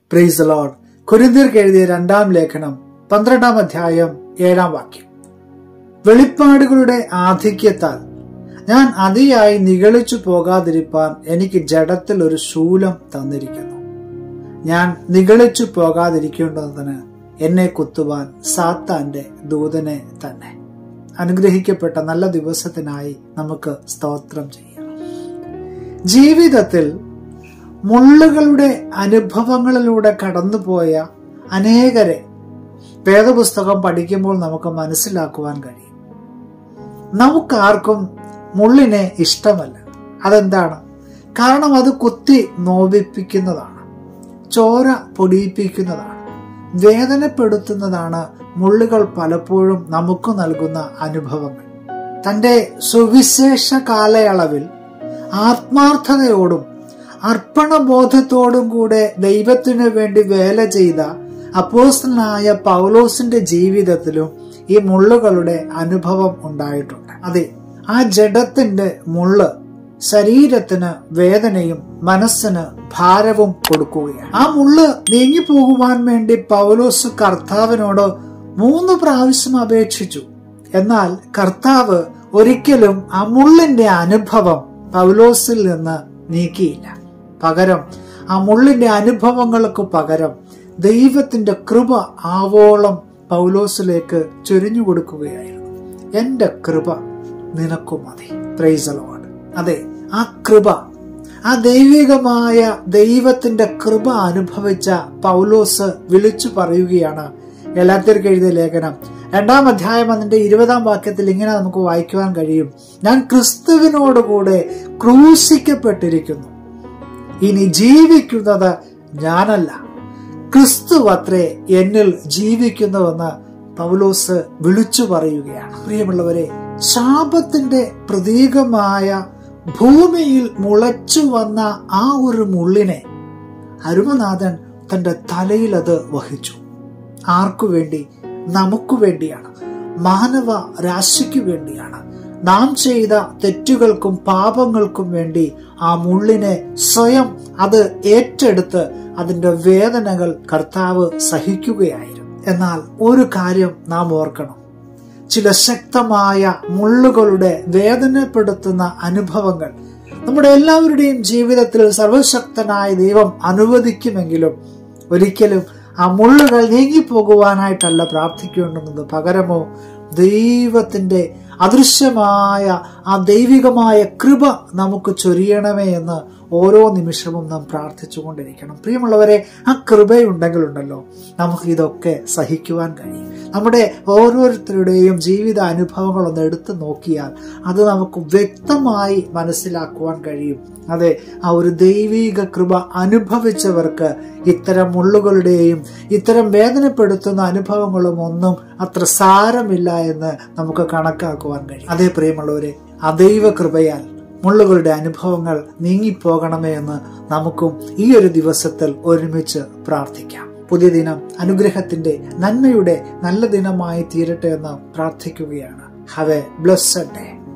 price load കുരിന്തിർക്ക് എഴുതിയ രണ്ടാം ലേഖനം പന്ത്രണ്ടാം അധ്യായം ഏഴാം വാക്യം വെളിപ്പാടുകളുടെ ആധിക്യത്താൽ ഞാൻ അതിയായി നിഗളിച്ചു പോകാതിരിപ്പാൻ എനിക്ക് ജഡത്തിൽ ഒരു ശൂലം തന്നിരിക്കുന്നു ഞാൻ നിഗളിച്ചു പോകാതിരിക്കേണ്ടതിന് എന്നെ കുത്തുവാൻ സാത്താന്റെ ദൂതനെ തന്നെ അനുഗ്രഹിക്കപ്പെട്ട നല്ല ദിവസത്തിനായി നമുക്ക് സ്തോത്രം ചെയ്യാം ജീവിതത്തിൽ മുള്ളുകളുടെ അനുഭവങ്ങളിലൂടെ കടന്നുപോയ അനേകരെ വേദപുസ്തകം പഠിക്കുമ്പോൾ നമുക്ക് മനസ്സിലാക്കുവാൻ കഴിയും നമുക്കാർക്കും മുള്ളിനെ ഇഷ്ടമല്ല അതെന്താണ് കാരണം അത് കുത്തി നോവിപ്പിക്കുന്നതാണ് ചോര പൊടിയിപ്പിക്കുന്നതാണ് വേദനപ്പെടുത്തുന്നതാണ് മുള്ളുകൾ പലപ്പോഴും നമുക്ക് നൽകുന്ന അനുഭവങ്ങൾ തന്റെ സുവിശേഷ കാലയളവിൽ ആത്മാർത്ഥതയോടും അർപ്പണബോധത്തോടും കൂടെ ദൈവത്തിനു വേണ്ടി വേല ചെയ്ത അപ്പോസ്റ്റലായ പൗലോസിന്റെ ജീവിതത്തിലും ഈ മുള്ളുകളുടെ അനുഭവം ഉണ്ടായിട്ടുണ്ട് അതെ ആ ജഡത്തിന്റെ മുള്ള് ശരീരത്തിന് വേദനയും മനസ്സിന് ഭാരവും കൊടുക്കുകയാണ് ആ മുള്ള് നീങ്ങിപ്പോകുവാൻ വേണ്ടി പൗലോസ് കർത്താവിനോട് മൂന്ന് പ്രാവശ്യം അപേക്ഷിച്ചു എന്നാൽ കർത്താവ് ഒരിക്കലും ആ മുള്ളിന്റെ അനുഭവം പൗലോസിൽ നിന്ന് നീക്കിയില്ല പകരം ആ മുള്ളിന്റെ അനുഭവങ്ങൾക്ക് പകരം ദൈവത്തിന്റെ കൃപ ആവോളം പൗലോസിലേക്ക് ചൊരിഞ്ഞു കൊടുക്കുകയായിരുന്നു എന്റെ കൃപ നിനക്കു മതി പ്രൈസലോട് അതെ ആ കൃപ ആ ദൈവികമായ ദൈവത്തിന്റെ കൃപ അനുഭവിച്ച പൗലോസ് വിളിച്ചു പറയുകയാണ് എല്ലാത്തിനും എഴുതിയ ലേഖനം രണ്ടാം അധ്യായം അതിന്റെ ഇരുപതാം വാക്യത്തിൽ ഇങ്ങനെ നമുക്ക് വായിക്കുവാൻ കഴിയും ഞാൻ ക്രിസ്തുവിനോടുകൂടെ ക്രൂശിക്കപ്പെട്ടിരിക്കുന്നു ഇനി ജീവിക്കുന്നത് ഞാനല്ല ക്രിസ്തു അത്രേ എന്നിൽ ജീവിക്കുന്നുവെന്ന് പൗലോസ് വിളിച്ചു പറയുകയാണ് പ്രിയമുള്ളവരെ ശാപത്തിന്റെ പ്രതീകമായ ഭൂമിയിൽ മുളച്ചു വന്ന ആ ഒരു മുള്ളിനെ അരുമനാഥൻ തന്റെ തലയിൽ അത് വഹിച്ചു ആർക്കു വേണ്ടി നമുക്ക് വേണ്ടിയാണ് മാനവ രാശിക്ക് വേണ്ടിയാണ് നാം ചെയ്ത തെറ്റുകൾക്കും പാപങ്ങൾക്കും വേണ്ടി ആ മുള്ളിനെ സ്വയം അത് ഏറ്റെടുത്ത് അതിന്റെ വേദനകൾ കർത്താവ് സഹിക്കുകയായിരുന്നു എന്നാൽ ഒരു കാര്യം നാം ഓർക്കണം ചില ശക്തമായ മുള്ളുകളുടെ വേദനപ്പെടുത്തുന്ന അനുഭവങ്ങൾ നമ്മുടെ എല്ലാവരുടെയും ജീവിതത്തിൽ സർവശക്തനായ ദൈവം അനുവദിക്കുമെങ്കിലും ഒരിക്കലും ആ മുള്ളുകൾ നീങ്ങിപ്പോകുവാനായിട്ടല്ല പ്രാർത്ഥിക്കേണ്ടുന്നത് പകരമോ ദൈവത്തിന്റെ അദൃശ്യമായ ആ ദൈവികമായ കൃപ നമുക്ക് ചൊരിയണമേ എന്ന് ഓരോ നിമിഷവും നാം പ്രാർത്ഥിച്ചുകൊണ്ടിരിക്കണം പ്രിയമുള്ളവരെ ആ കൃപയുണ്ടെങ്കിലുണ്ടല്ലോ നമുക്ക് ഇതൊക്കെ സഹിക്കുവാൻ കഴിയും നമ്മുടെ ഓരോരുത്തരുടെയും ജീവിത അനുഭവങ്ങൾ ഒന്ന് എടുത്തു നോക്കിയാൽ അത് നമുക്ക് വ്യക്തമായി മനസ്സിലാക്കുവാൻ കഴിയും അതെ ആ ഒരു ദൈവിക കൃപ അനുഭവിച്ചവർക്ക് ഇത്തരം മുള്ളുകളുടെയും ഇത്തരം വേദനപ്പെടുത്തുന്ന അനുഭവങ്ങളും ഒന്നും അത്ര സാരമില്ല എന്ന് നമുക്ക് കണക്കാക്കുവാൻ കഴിയും അതേ പ്രിയമുള്ളവരെ അതൈവ കൃപയാൽ മുള്ളുകളുടെ അനുഭവങ്ങൾ നീങ്ങിപ്പോകണമേ എന്ന് നമുക്കും ഈ ഒരു ദിവസത്തിൽ ഒരുമിച്ച് പ്രാർത്ഥിക്കാം പുതിയ ദിനം അനുഗ്രഹത്തിന്റെ നന്മയുടെ നല്ല ദിനമായി തീരട്ടെ എന്ന് പ്രാർത്ഥിക്കുകയാണ് ഹാവ് എ ബ്ലസ്സഡ് ഡേ